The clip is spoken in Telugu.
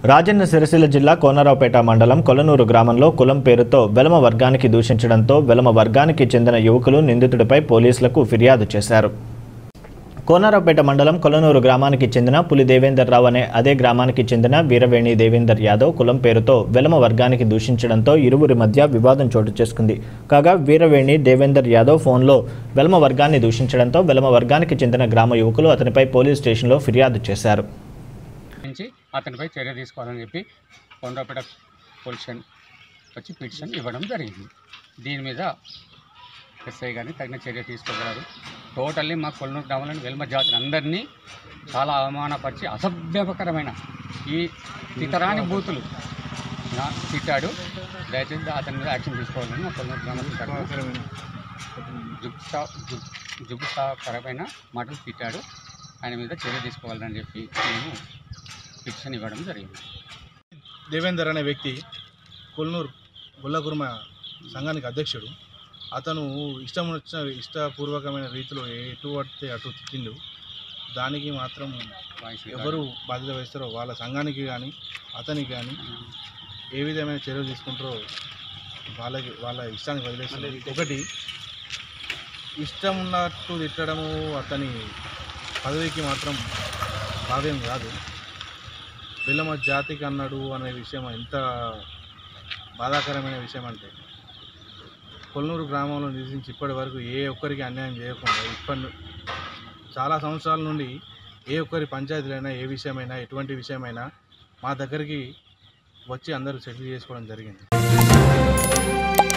రాజన్న సిరిసిల్ల జిల్లా కోనరావుపేట మండలం కొలనూరు గ్రామంలో కులం పేరుతో వెలమ వర్గానికి దూషించడంతో వెలమ వర్గానికి చెందిన యువకులు నిందితుడిపై పోలీసులకు ఫిర్యాదు చేశారు కోనరావుపేట మండలం కొలనూరు గ్రామానికి చెందిన పులి దేవేందర్ రావు అనే అదే గ్రామానికి చెందిన వీరవేణి దేవేందర్ యాదవ్ కులం పేరుతో వెలమ వర్గానికి దూషించడంతో ఇరువురి మధ్య వివాదం చోటు చేసుకుంది కాగా వీరవేణి దేవేందర్ యాదవ్ ఫోన్లో వెలమ వర్గాన్ని దూషించడంతో వెలమ వర్గానికి చెందిన గ్రామ యువకులు అతనిపై పోలీస్ స్టేషన్లో ఫిర్యాదు చేశారు నుంచి అతనిపై చర్య తీసుకోవాలని చెప్పి కొండపేట పోలీస్ స్టేషన్ వచ్చి పిటిషన్ ఇవ్వడం జరిగింది దీని మీద ఎస్ఐ గారిని తగిన చర్య తీసుకోగలరు టోటల్లీ మా కొల్లూరు గ్రామంలోని వెల్మ జాతిని అందరినీ చాలా అవమానపరిచి అసభ్యకరమైన ఈ ఇతరాని బూతులు నా తిట్టాడు దయచేసి అతని మీద యాక్షన్ తీసుకోవాలని మా కొల్లూరు గ్రామ జుగుప్సా జుగుప్సాకరమైన మాటలు తిట్టాడు ఆయన మీద చర్య తీసుకోవాలని చెప్పి మేము పిటిషన్ ఇవ్వడం జరిగింది దేవేందర్ అనే వ్యక్తి కొల్నూరు గొల్లకుర్మ సంఘానికి అధ్యక్షుడు అతను ఇష్టం వచ్చిన ఇష్టపూర్వకమైన రీతిలో ఎటు పడితే అటు తిట్టిండు దానికి మాత్రం వాయిస్ ఎవరు బాధ్యత వహిస్తారో వాళ్ళ సంఘానికి కానీ అతనికి కానీ ఏ విధమైన చర్యలు తీసుకుంటారో వాళ్ళకి వాళ్ళ ఇష్టానికి వదిలేస్తారు ఒకటి ఇష్టం ఉన్నట్టు తిట్టడము అతని పదవికి మాత్రం భావ్యం కాదు విలమ జాతికి అన్నాడు అనే విషయం ఎంత బాధాకరమైన విషయం అంటే కొల్లూరు గ్రామంలో నివసించి ఇప్పటి వరకు ఏ ఒక్కరికి అన్యాయం చేయకుండా ఇప్పటి ను- చాలా సంవత్సరాల నుండి ఏ ఒక్కరి పంచాయతీలైనా ఏ విషయమైనా ఎటువంటి విషయమైనా మా దగ్గరికి వచ్చి అందరూ సెటిల్ చేసుకోవడం జరిగింది